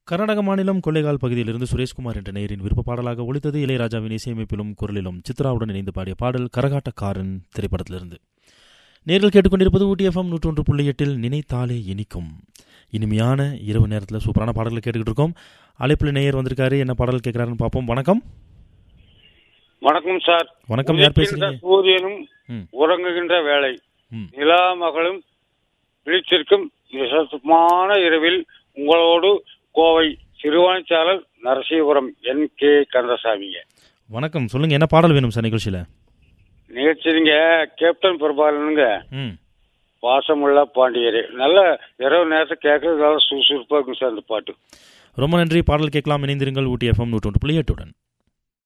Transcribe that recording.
கர்நாடக மாநிலம் கொள்ளைகால் பகுதியிலிருந்து சுரேஷ்குமார் என்ற நேயரின் விருப்ப பாடலாக ஒலித்தது இளையராஜாவின் இசையமைப்பிலும் குரலிலும் சித்ராவுடன் இணைந்து பாடிய பாடல் கரகாட்டக்காரன் திரைப்படத்திலிருந்து நேரில் கேட்டுக்கொண்டிருப்பது ஊட்டி எஃப்எம் நூற்றொன்று புள்ளி எட்டில் நினைத்தாலே இனிக்கும் இனிமையான இரவு நேரத்தில் சூப்பரான பாடல்களை கேட்டுக்கிட்டு இருக்கோம் அழைப்பில் நேயர் வந்திருக்காரு என்ன பாடல் கேட்குறாருன்னு பார்ப்போம் வணக்கம் வணக்கம் சார் வணக்கம் யார் உதிக்கின்ற பேசுறீங்க சூரியனும் ம். உறங்குகின்ற வேளை ம். நிலா மகளும் விழித்திருக்கும் விசேஷமான இரவில் உங்களோடு கோவை சிறுவாணிச்சாளர் நரசீபுரம் என் கே கந்தசாமிங்க வணக்கம் சொல்லுங்க என்ன பாடல் வேணும் சார் நிகழ்ச்சியில் நிகழ்ச்சிங்க கேப்டன் பிரபாலனுங்க ம் பாசமுள்ள பாண்டியரே நல்ல இரவு நேரத்தை கேட்கறது நல்லா சுறுசுறுப்பாக இருக்கும் சார் அந்த பாட்டு ரொம்ப நன்றி பாடல் கேட்கலாம் இணைந்திருங்கள் ஊட்டி எஃப்எம் நூற்றொன்று புள்ளி எட்டுடன்